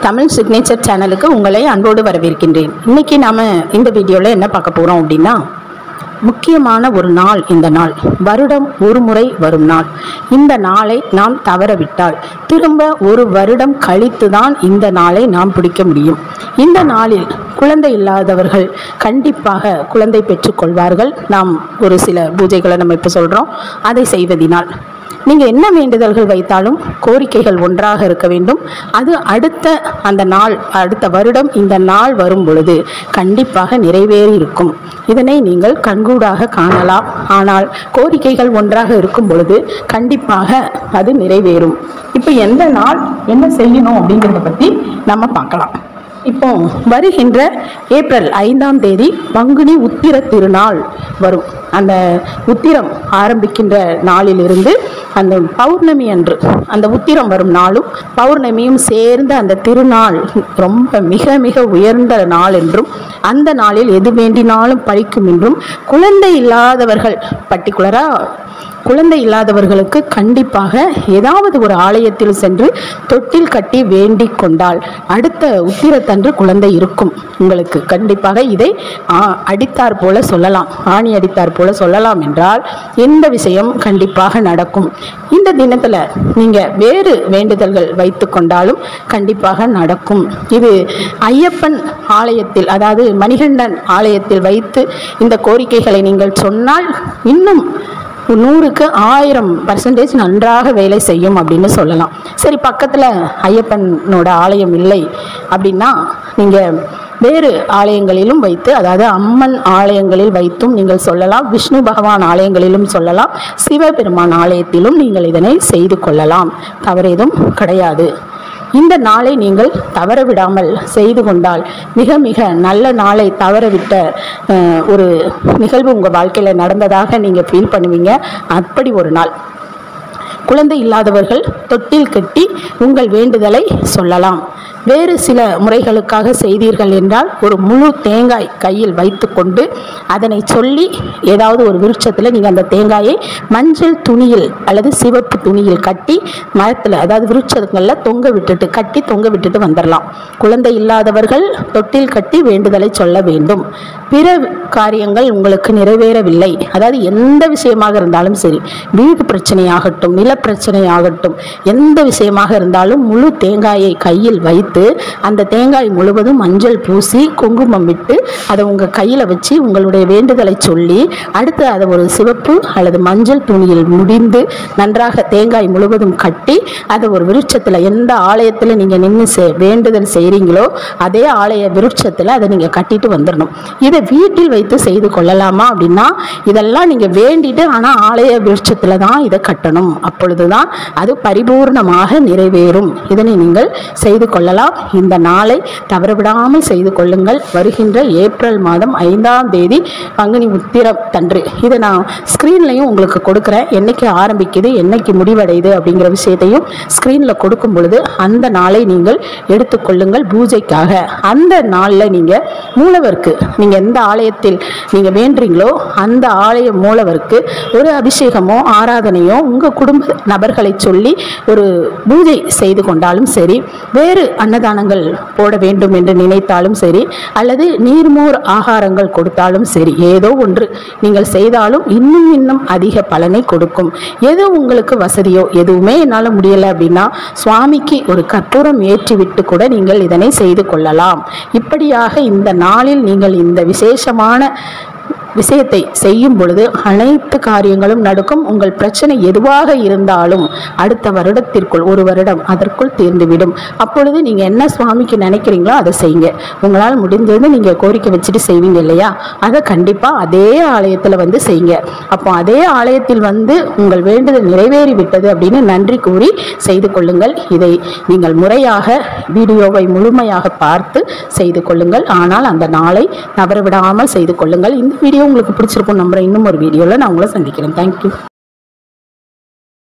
Tamil signature சேனலுக்கு உங்களை அன்போடு வரவேற்கின்றேன் இன்னைக்கு நாம இந்த வீடியோவில் என்ன பார்க்க போகிறோம் அப்படின்னா முக்கியமான ஒரு நாள் இந்த நாள் வருடம் ஒரு முறை வரும் நாள் இந்த நாளை நாம் தவறவிட்டால் திரும்ப ஒரு வருடம் கழித்து தான் இந்த நாளை நாம் பிடிக்க முடியும் இந்த நாளில் குழந்தை இல்லாதவர்கள் கண்டிப்பாக குழந்தை பெற்றுக்கொள்வார்கள் நாம் ஒரு சில பூஜைகளை நம்ம இப்போ சொல்கிறோம் அதை செய்வதினால் நீங்கள் என்ன வேண்டுதல்கள் வைத்தாலும் கோரிக்கைகள் ஒன்றாக இருக்க வேண்டும் அது அடுத்த அந்த நாள் அடுத்த வருடம் இந்த நாள் வரும் பொழுது கண்டிப்பாக நிறைவேறி இருக்கும் இதனை நீங்கள் கண்கூடாக காணலாம் ஆனால் கோரிக்கைகள் ஒன்றாக இருக்கும் பொழுது கண்டிப்பாக அது நிறைவேறும் இப்போ எந்த நாள் என்ன செய்யணும் அப்படிங்கிறத பற்றி நம்ம பார்க்கலாம் இப்போ வருகின்ற ஏப்ரல் ஐந்தாம் தேதி பங்குனி உத்திர திருநாள் வரும் அந்த உத்திரம் ஆரம்பிக்கின்ற நாளிலிருந்து அந்த பௌர்ணமி அன்று அந்த உத்திரம் வரும் நாளும் பௌர்ணமியும் சேர்ந்த அந்த திருநாள் ரொம்ப மிக மிக உயர்ந்த நாள் என்றும் அந்த நாளில் எது வேண்டினாலும் பழிக்கும் என்றும் குழந்தை இல்லாதவர்கள் பர்டிகுலராக குழந்தை இல்லாதவர்களுக்கு கண்டிப்பாக ஏதாவது ஒரு ஆலயத்தில் சென்று தொட்டில் கட்டி வேண்டிக் கொண்டால் அடுத்த உத்திரத்தன்று குழந்தை இருக்கும் உங்களுக்கு கண்டிப்பாக இதை ஆ, அடித்தார் போல சொல்லலாம் ஆணி அடித்தார் போல சொல்லலாம் என்றால் இந்த விஷயம் கண்டிப்பாக நடக்கும் இந்த தினத்தில் நீங்கள் வேறு வேண்டுதல்கள் வைத்து கொண்டாலும் கண்டிப்பாக நடக்கும் இது ஐயப்பன் ஆலயத்தில் அதாவது மணிகண்டன் ஆலயத்தில் வைத்து இந்த கோரிக்கைகளை நீங்கள் சொன்னால் இன்னும் நூறுக்கு ஆயிரம் பர்சன்டேஜ் நன்றாக வேலை செய்யும் அப்படின்னு சொல்லலாம் சரி பக்கத்தில் ஐயப்பனோட ஆலயம் இல்லை அப்படின்னா நீங்கள் வேறு ஆலயங்களிலும் வைத்து அதாவது அம்மன் ஆலயங்களில் வைத்தும் நீங்கள் சொல்லலாம் விஷ்ணு பகவான் ஆலயங்களிலும் சொல்லலாம் சிவபெருமான் ஆலயத்திலும் நீங்கள் இதனை செய்து கொள்ளலாம் தவறேதும் கிடையாது இந்த நாளை நீங்கள் தவற விடாமல் செய்து கொண்டால் மிக மிக நல்ல நாளை தவறவிட்ட அஹ், ஒரு நிகழ்வு உங்கள் வாழ்க்கையில் நடந்ததாக நீங்கள் ஃபீல் பண்ணுவீங்க அப்படி ஒரு நாள் குழந்தை இல்லாதவர்கள் தொட்டில் கட்டி உங்கள் வேண்டுதலை சொல்லலாம் வேறு சில முறைகளுக்காக செய்தீர்கள் என்றால் ஒரு முழு தேங்காய் கையில் வைத்துக்கொண்டு அதனை சொல்லி ஏதாவது ஒரு விருட்சத்தில் நீங்கள் அந்த தேங்காயை மஞ்சள் துணியில் அல்லது சிவப்பு துணியில் கட்டி மரத்தில் அதாவது விருட்சங்களில் தொங்க விட்டுட்டு கட்டி தொங்க விட்டுட்டு வந்துடலாம் குழந்தை இல்லாதவர்கள் தொட்டில் கட்டி வேண்டுதலை சொல்ல வேண்டும் பிற காரியங்கள் உங்களுக்கு நிறைவேறவில்லை அதாவது எந்த விஷயமாக இருந்தாலும் சரி வீடு பிரச்சனையாகட்டும் நில பிரச்சனையாகட்டும் எந்த விஷயமாக இருந்தாலும் முழு தேங்காயை கையில் வைத்து அந்த தேங்காய் முழுவதும் மஞ்சள் பூசி குங்குமம் விட்டு அதை உங்கள் கையில் வச்சு உங்களுடைய வேண்டுதலை சொல்லி அடுத்து அதை ஒரு சிவப்பு அல்லது மஞ்சள் துணியில் முடிந்து நன்றாக தேங்காய் முழுவதும் கட்டி அதை ஒரு விருட்சத்தில் எந்த ஆலயத்தில் நீங்கள் நின்று செ வேண்டுதல் செய்கிறீங்களோ அதே ஆலய விருட்சத்தில் அதை நீங்கள் கட்டிட்டு வந்துடணும் இதை வீட்டில் வைத்து செய்து கொள்ளலாமா அப்படின்னா இதெல்லாம் நீங்கள் வேண்டிட்டு ஆனால் ஆலய விருட்சத்தில் தான் இதை கட்டணும் அப்பொழுது தான் அது பரிபூர்ணமாக நிறைவேறும் இதனை நீங்கள் செய்து கொள்ளலாம் இந்த நாளை தவறவிடாமல் செய்து கொள்ளுங்கள் வருகின்ற ஏப்ரல் மாதம் ஐந்தாம் தேதி பங்குனி உத்திரம் தன்று இதை நான் ஸ்க்ரீன்லையும் உங்களுக்கு கொடுக்குறேன் என்னைக்கு ஆரம்பிக்குது என்னைக்கு முடிவடையுது அப்படிங்கிற விஷயத்தையும் ஸ்க்ரீனில் கொடுக்கும் பொழுது அந்த நாளை நீங்கள் எடுத்துக்கொள்ளுங்கள் பூஜைக்காக அந்த நாளில் நீங்கள் மூலவருக்கு நீங்கள் எந்த ஆலயத்தில் நீங்கள் வேண்டுறீங்களோ அந்த ஆலய மூலவருக்கு ஒரு அபிஷேகமோ ஆராதனையோ உங்கள் குடும்ப நபர்களை சொல்லி ஒரு பூஜை செய்து கொண்டாலும் சரி வேறு அன்னதானங்கள் போட வேண்டும் என்று நினைத்தாலும் சரி அல்லது நீர்மோர் ஆகாரங்கள் கொடுத்தாலும் சரி ஏதோ ஒன்று நீங்கள் செய்தாலும் இன்னும் இன்னும் அதிக பலனை கொடுக்கும் எது உங்களுக்கு வசதியோ எதுவுமே என்னால் முடியலை அப்படின்னா சுவாமிக்கு ஒரு கற்பூரம் ஏற்றி விட்டு கூட நீங்கள் இதனை செய்து கொள்ளலாம் இப்படியாக இந்த நாளில் நீங்கள் இந்த விசேஷமான விஷயத்தை செய்யும் பொழுது அனைத்து காரியங்களும் நடக்கும் உங்கள் பிரச்சனை எதுவாக இருந்தாலும் அடுத்த வருடத்திற்குள் ஒரு வருடம் அதற்குள் தீர்ந்துவிடும் அப்பொழுது நீங்கள் என்ன சுவாமிக்கு நினைக்கிறீங்களோ அதை செய்யுங்க உங்களால் முடிஞ்சது நீங்கள் கோரிக்கை வச்சுட்டு செய்வீங்க இல்லையா அதை கண்டிப்பாக அதே ஆலயத்தில் வந்து செய்யுங்க அப்போ அதே ஆலயத்தில் வந்து உங்கள் வேண்டுதல் நிறைவேறி விட்டது அப்படின்னு நன்றி கூறி செய்து கொள்ளுங்கள் இதை நீங்கள் முறையாக வீடியோவை முழுமையாக பார்த்து செய்து கொள்ளுங்கள் ஆனால் அந்த நாளை தவறவிடாமல் செய்து கொள்ளுங்கள் இந்த வீடியோ உங்களுக்கு பிடிச்சிருக்கும் நம்புறேன் இன்னும் ஒரு வீடியோவில் நான் உங்களை சந்திக்கிறேன் தேங்க்யூ